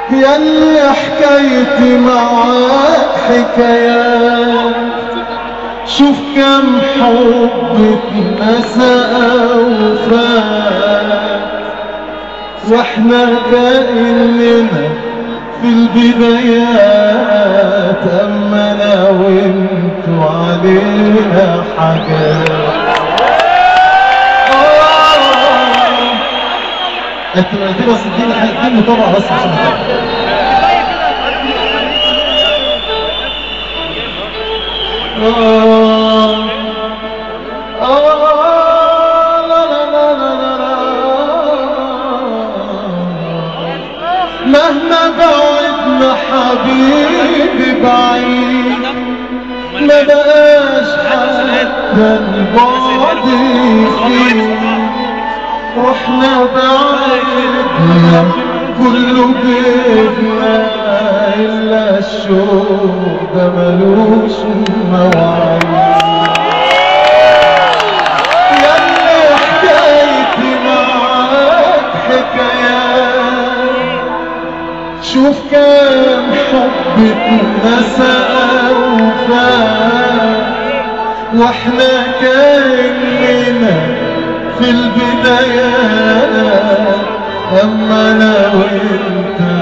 ياللي حكايتي معاك حكايات شوف كم حب اتنسى وفات واحنا كأننا في البدايات اما انا وانتو علينا حاجات انت انت بس اديني اديني طبعا بس عشان أتابع. آه آه لا لا لا لا لا لا. مهما بعدنا حبيبي بعيد ما بقاش حتى البعد يفيد رحنا بعيدنا كله جبنا إلا الشوق ده ملوش مواعيد ياللي حكايتي معاك حكايات شوف كام حب اتنسى وفات واحنا كأننا في البدايات اما انا وانت